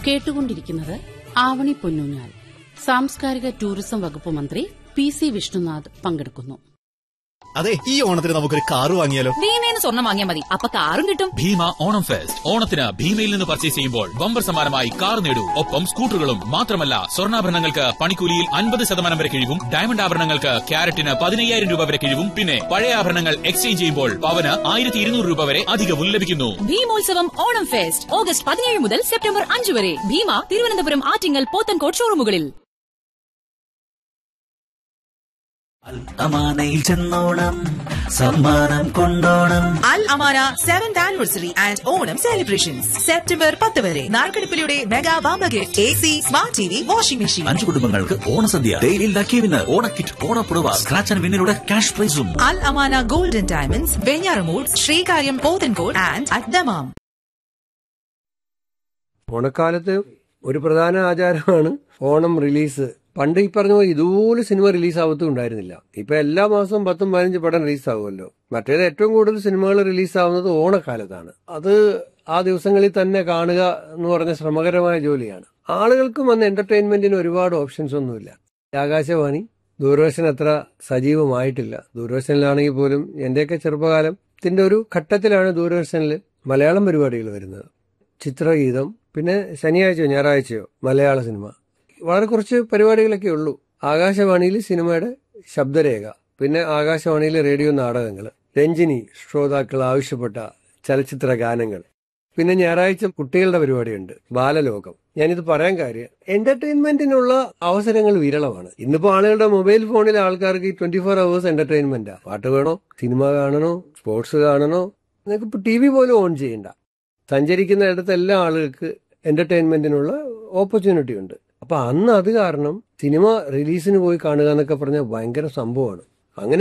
കേട്ടുകൊണ്ടിരിക്കുന്നത് ആവണി പൊന്നൂഞ്ഞാൽ സാംസ്കാരിക ടൂറിസം വകുപ്പ് മന്ത്രി പി സി വിഷ്ണുനാഥ് പങ്കെടുക്കുന്നു അതെ ഈ ഓണത്തിന് നമുക്കൊരു കാറ് വാങ്ങിയാലോ ഭീമേന്ന് സ്വർണം വാങ്ങിയാൽ മതി അപ്പൊ കാറും കിട്ടും ഭീമ ഓണം ഫെസ്റ്റ് ഓണത്തിന് ഭീമയിൽ നിന്ന് പർച്ചേസ് ചെയ്യുമ്പോൾ ബമ്പർ സമ്മാനമായി കാർ നേടൂ ഒപ്പം സ്കൂട്ടറുകളും മാത്രമല്ല സ്വർണ്ണാഭരണങ്ങൾക്ക് പണിക്കൂലിയിൽ അൻപത് ശതമാനം വരെ കിഴിവും ഡയമണ്ട് ആഭരണങ്ങൾക്ക് ക്യാരറ്റിന് പതിനയ്യായിരം രൂപ വരെ കിഴിവും പിന്നെ പഴയ ആഭരണങ്ങൾ എക്സ്ചേഞ്ച് ചെയ്യുമ്പോൾ പവന് ആയിരത്തി ഇരുന്നൂറ് രൂപ വരെ അധികവും ലഭിക്കുന്നു ഭീമോത്സവം ഓണം ഫെസ്റ്റ് ഓഗസ്റ്റ് പതിനേഴ് മുതൽ സെപ്റ്റംബർ അഞ്ച് വരെ ഭീമ തിരുവനന്തപുരം ആറ്റിങ്ങൽ പോത്തൻകോട് ഷോറൂമുകളിൽ അമാനയിൽ ചെന്നോണം സമ്മാനം കൊണ്ടോണം Al Amana seventh anniversary and Onam celebrations September പത്ത് വരെ നാൽക്കടുപ്പിലൂടെ മെഗാ വാമ്പ gift A C smart T V washing machine അഞ്ചു കുടുംബങ്ങൾക്ക് ഓണസദ്യ ഡെയിലി ലക്കി വിന്ന് ഓണക്കിറ്റ് ഓണപ്പുടവ സ്ക്രാച്ച് ആൻഡ് വിന്നിലൂടെ ക്യാഷ് പ്രൈസും Al Amana golden diamonds Venjaramoodu Sreekaryam Pothencode and അദ്ദമാം ഓണക്കാലത്ത് ഒരു പ്രധാന ആചാരമാണ് ഓണം റിലീസ് പണ്ട് ഈ പറഞ്ഞ പോലെ ഇതുപോലെ സിനിമ റിലീസ് ആവത്തും ഉണ്ടായിരുന്നില്ല ഇപ്പൊ എല്ലാ മാസവും പത്തും പതിനഞ്ച് പടം റിലീസ് ആവുമല്ലോ മറ്റേത് ഏറ്റവും കൂടുതൽ സിനിമകൾ റിലീസ് ആവുന്നത് ഓണക്കാലത്താണ് അത് ആ ദിവസങ്ങളിൽ തന്നെ കാണുക എന്ന് പറഞ്ഞ ശ്രമകരമായ ജോലിയാണ് ആളുകൾക്കും അന്ന് എന്റർടൈൻമെന്റിന് ഒരുപാട് ഓപ്ഷൻസ് ഒന്നുമില്ല ആകാശവാണി ദൂരദർശൻ അത്ര സജീവമായിട്ടില്ല ദൂരദർശനിലാണെങ്കിൽ പോലും എന്റെയൊക്കെ ചെറുപ്പകാലത്തിന്റെ ഒരു ഘട്ടത്തിലാണ് ദൂരദർശനിൽ മലയാളം പരിപാടികൾ വരുന്നത് ചിത്രഗീതം പിന്നെ ശനിയാഴ്ചയോ ഞായറാഴ്ചയോ മലയാള സിനിമ വളരെ കുറച്ച് പരിപാടികളൊക്കെ ഉള്ളൂ ആകാശവാണിയിൽ സിനിമയുടെ ശബ്ദരേഖ പിന്നെ ആകാശവാണിയിലെ റേഡിയോ നാടകങ്ങൾ രഞ്ജിനി ശ്രോതാക്കൾ ആവശ്യപ്പെട്ട ചലച്ചിത്ര ഗാനങ്ങൾ പിന്നെ ഞായറാഴ്ച കുട്ടികളുടെ പരിപാടിയുണ്ട് ബാലലോകം ഞാനിത് പറയാൻ കാര്യം എന്റർടൈൻമെന്റിനുള്ള അവസരങ്ങൾ വിരളമാണ് ഇന്നിപ്പോ ആളുകളുടെ മൊബൈൽ ഫോണിലെ ആൾക്കാർക്ക് ഈ ട്വന്റി ഫോർ അവേഴ്സ് എന്റർടൈൻമെന്റാ പാട്ട് വേണോ സിനിമ കാണണോ സ്പോർട്സ് കാണണോ നിങ്ങൾക്ക് ഇപ്പൊ ടി വി പോലും ഓൺ ചെയ്യണ്ട സഞ്ചരിക്കുന്ന ഇടത്തെല്ലാം ആളുകൾക്ക് എന്റർടൈൻമെന്റിനുള്ള ഓപ്പർച്യൂണിറ്റി ഉണ്ട് അപ്പൊ അന്ന് അത് കാരണം സിനിമ റിലീസിന് പോയി കാണുക എന്നൊക്കെ പറഞ്ഞാൽ ഭയങ്കര സംഭവമാണ് അങ്ങനെ